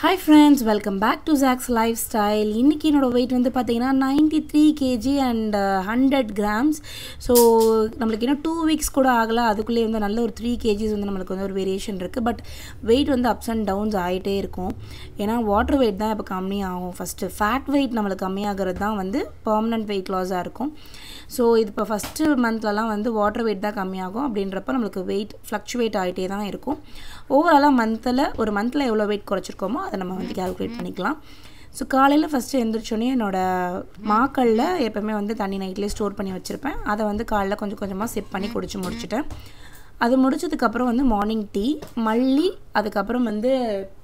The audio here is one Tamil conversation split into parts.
hi friends welcome back to Jack's lifestyle இன்றைக்கி என்னோடய வெயிட் வந்து பார்த்தீங்கன்னா ninety three KG and hundred grams so நம்மளுக்கு இன்னும் டூ வீக்ஸ் கூட ஆகலை அதுக்குள்ளேயே வந்து நல்ல ஒரு த்ரீ கேஜிஸ் வந்து நம்மளுக்கு வந்து ஒரு வேரியேஷன் இருக்குது பட் வெயிட் வந்து அப்ஸ் அண்ட் டவுன்ஸ் ஆகிட்டே இருக்கும் ஏன்னா வாட்டர் வெயிட் தான் இப்போ கம்மியாகும் ஃபஸ்ட்டு ஃபேட் வெயிட் நம்மளுக்கு கம்மியாகிறது தான் வந்து பர்மனன்ட் வெயிட் லாஸாக இருக்கும் ஸோ இது இப்போ ஃபஸ்ட்டு மந்த்லலாம் வந்து வாட்டர் வெயிட் தான் கம்மியாகும் அப்படின்றப்ப நம்மளுக்கு வெயிட் ஃப்ளக்சுவேட் ஆகிட்டே தான் இருக்கும் ஓவராலாக மந்தில் ஒரு மந்தில் எவ்வளோ வெயிட் குறைச்சிருக்கோமோ அதை நம்ம வந்து கேல்குலேட் பண்ணிக்கலாம் ஸோ காலையில் ஃபஸ்ட்டு எழுந்திரிச்சோன்னே என்னோடய மாக்களில் எப்போவுமே வந்து தண்ணி நைட்லேயே ஸ்டோர் பண்ணி வச்சுருப்பேன் அதை வந்து காலைல கொஞ்சம் கொஞ்சமாக சிப் பண்ணி குடிச்சு முடிச்சிட்டேன் அது முடிச்சதுக்கப்புறம் வந்து மார்னிங் டீ மல்லி அதுக்கப்புறம் வந்து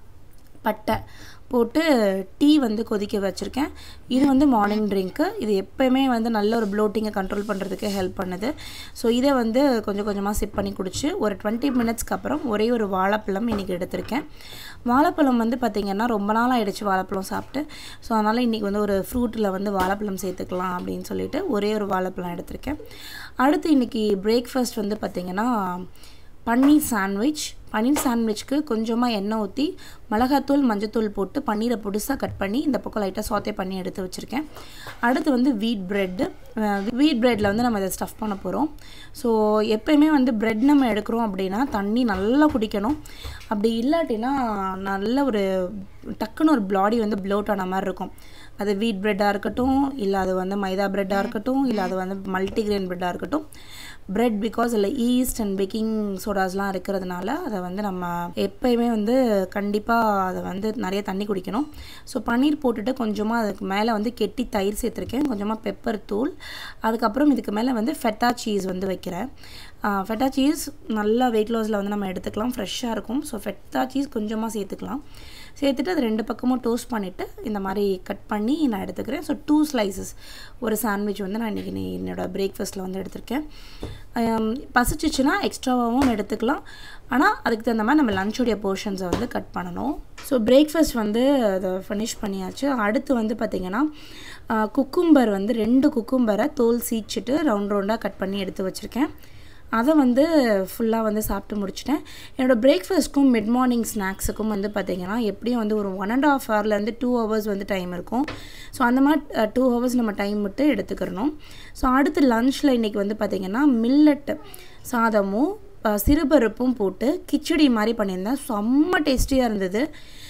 பட்டை போட்டு டீ வந்து கொதிக்க வச்சுருக்கேன் இது வந்து மார்னிங் ட்ரிங்க்கு இது எப்போயுமே வந்து நல்ல ஒரு ப்ளோட்டிங்கை கண்ட்ரோல் பண்ணுறதுக்கு ஹெல்ப் பண்ணுது ஸோ இதை வந்து கொஞ்சம் கொஞ்சமாக சிப் பண்ணி குடிச்சு ஒரு டுவெண்ட்டி மினிட்ஸ்க்கு அப்புறம் ஒரே ஒரு வாழைப்பழம் இன்றைக்கி எடுத்திருக்கேன் வாழைப்பழம் வந்து பார்த்திங்கன்னா ரொம்ப நாள் ஆகிடுச்சு வாழைப்பழம் சாப்பிட்டு ஸோ அதனால் இன்றைக்கி வந்து ஒரு ஃப்ரூட்டில் வந்து வாழைப்பழம் சேர்த்துக்கலாம் அப்படின்னு சொல்லிட்டு ஒரே ஒரு வாழைப்பழம் எடுத்திருக்கேன் அடுத்து இன்றைக்கி பிரேக்ஃபாஸ்ட் வந்து பார்த்திங்கன்னா பன்னீர் சாண்ட்விச் பன்னீர் சாண்ட்விச்க்கு கொஞ்சமாக எண்ணெய் ஊற்றி மிளகாத்தூள் மஞ்சத்தூள் போட்டு பன்னீரை பொடிசாக கட் பண்ணி இந்த பக்கம் லைட்டாக சோத்தே பண்ணி எடுத்து வச்சுருக்கேன் அடுத்து வந்து வீட் ப்ரெட்டு வீட் ப்ரெட்டில் வந்து நம்ம இதை ஸ்டஃப் பண்ண போகிறோம் ஸோ எப்போயுமே வந்து ப்ரெட் நம்ம எடுக்கிறோம் அப்படின்னா தண்ணி நல்லா குடிக்கணும் அப்படி இல்லாட்டினா நல்ல ஒரு டக்குன்னு ஒரு பாடி வந்து ப்ளோட் ஆன மாதிரி இருக்கும் அது வீட் ப்ரெட்டாக இருக்கட்டும் இல்லை அது வந்து மைதா ப்ரெட்டாக இருக்கட்டும் இல்லை அது வந்து மல்டிக்ரெயின் ப்ரெட்டாக இருக்கட்டும் ப்ரெட் பிகாஸ் இல்லை ஈஸ்ட் அண்ட் பேக்கிங் சோடாஸ்லாம் இருக்கிறதுனால அதை வந்து நம்ம எப்போயுமே வந்து கண்டிப்பாக அதை வந்து நிறைய தண்ணி குடிக்கணும் ஸோ பன்னீர் போட்டுட்டு கொஞ்சமாக அதுக்கு மேலே வந்து கெட்டி தயிர் சேர்த்துருக்கேன் கொஞ்சமாக பெப்பர் தூள் அதுக்கப்புறம் இதுக்கு மேலே வந்து ஃபெட்டா சீஸ் வந்து வைக்கிறேன் ஃபெட்டா சீஸ் நல்லா வெயிட் லாஸில் வந்து நம்ம எடுத்துக்கலாம் ஃப்ரெஷ்ஷாக இருக்கும் ஸோ ஃபெட்டா சீஸ் கொஞ்சமாக சேர்த்துக்கலாம் சேர்த்துட்டு அது ரெண்டு பக்கமும் டோஸ்ட் பண்ணிவிட்டு இந்த மாதிரி கட் பண்ணி நான் எடுத்துக்கிறேன் ஸோ டூ ஸ்லைசஸ் ஒரு சாண்ட்விச் வந்து நான் இன்றைக்கி என்னோடய பிரேக்ஃபாஸ்ட்டில் வந்து எடுத்திருக்கேன் பசிச்சிச்சுன்னா எக்ஸ்ட்ராவாகவும் எடுத்துக்கலாம் ஆனால் அதுக்கு தகுந்த மாதிரி நம்ம லஞ்சோடைய போர்ஷன்ஸை வந்து கட் பண்ணணும் ஸோ பிரேக்ஃபாஸ்ட் வந்து அதை ஃபினிஷ் பண்ணியாச்சு அடுத்து வந்து பார்த்திங்கன்னா குக்கும்பர் வந்து ரெண்டு குக்கும்பரை தோல் சீச்சிட்டு ரவுண்ட் ரவுண்டாக கட் பண்ணி எடுத்து வச்சுருக்கேன் அதை வந்து ஃபுல்லாக வந்து சாப்பிட்டு முடிச்சிட்டேன் என்னோடய பிரேக்ஃபாஸ்ட்க்கும் மிட் மார்னிங் ஸ்நாக்ஸுக்கும் வந்து பார்த்திங்கன்னா எப்படியும் வந்து ஒரு ஒன் அண்ட் ஆஃப் ஹவர்லேருந்து டூ ஹவர்ஸ் வந்து டைம் இருக்கும் ஸோ அந்த மாதிரி டூ ஹவர்ஸ் நம்ம டைம் விட்டு எடுத்துக்கிறணும் ஸோ அடுத்து லன்ச்சில் இன்றைக்கி வந்து பார்த்திங்கன்னா மில்லட்டு சாதமும் சிறுபருப்பும் போட்டு கிச்சடி மாதிரி பண்ணியிருந்தேன் செம்ம டேஸ்டியாக இருந்தது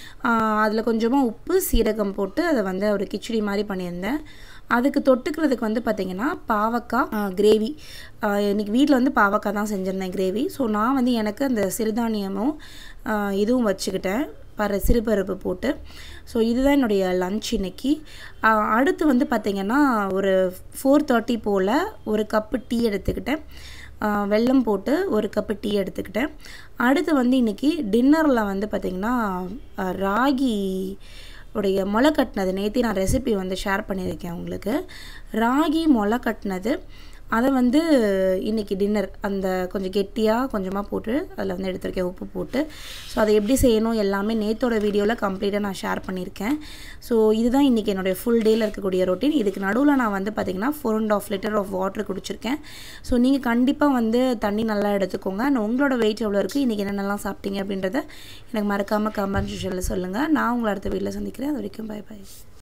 அதில் கொஞ்சமாக உப்பு சீரகம் போட்டு அதை வந்து ஒரு கிச்சடி மாதிரி பண்ணியிருந்தேன் அதுக்கு தொட்டுக்கிறதுக்கு வந்து பார்த்திங்கன்னா பாவக்காய் கிரேவி இன்றைக்கி வீட்டில் வந்து பாவக்காய் தான் செஞ்சுருந்தேன் கிரேவி ஸோ நான் வந்து எனக்கு அந்த சிறுதானியமும் இதுவும் வச்சுக்கிட்டேன் பர சிறுபருப்பு போட்டு ஸோ இதுதான் என்னுடைய லன்ச் இன்னைக்கு அடுத்து வந்து பார்த்திங்கன்னா ஒரு ஃபோர் தேர்ட்டி போல் ஒரு கப்பு டீ எடுத்துக்கிட்டேன் வெல்லம் போட்டு ஒரு கப்பு டீ எடுத்துக்கிட்டேன் அடுத்து வந்து இன்றைக்கி டின்னரில் வந்து பார்த்திங்கன்னா ராகி உடைய முளை கட்டினது நேற்று நான் ரெசிபி வந்து ஷேர் பண்ணியிருக்கேன் உங்களுக்கு ராகி முளை கட்டினது அதை வந்து இன்றைக்கி டின்னர் அந்த கொஞ்சம் கெட்டியாக கொஞ்சமாக போட்டு அதில் வந்து எடுத்திருக்கேன் உப்பு போட்டு ஸோ அதை எப்படி செய்யணும் எல்லாமே நேத்தோட வீடியோவில் கம்ப்ளீட்டாக நான் ஷேர் பண்ணியிருக்கேன் ஸோ இதுதான் இன்றைக்கி என்னுடைய ஃபுல் டேயில் இருக்கக்கூடிய ரொட்டீன் இதுக்கு நடுவில் நான் வந்து பார்த்திங்கன்னா four and half litre of water குடிச்சிருக்கேன் ஸோ நீங்கள் கண்டிப்பாக வந்து தண்ணி நல்லா எடுத்துக்கோங்க நான் உங்களோட வெயிட் எவ்வளோ இருக்குது இன்றைக்கி என்னென்னலாம் சாப்பிட்டீங்க அப்படின்றத எனக்கு மறக்காமல் கமெண்ட் செக்ஷனில் சொல்லுங்கள் நான் உங்களை அடுத்த வீட்டில் சந்திக்கிறேன் அது வரைக்கும் பை பாய்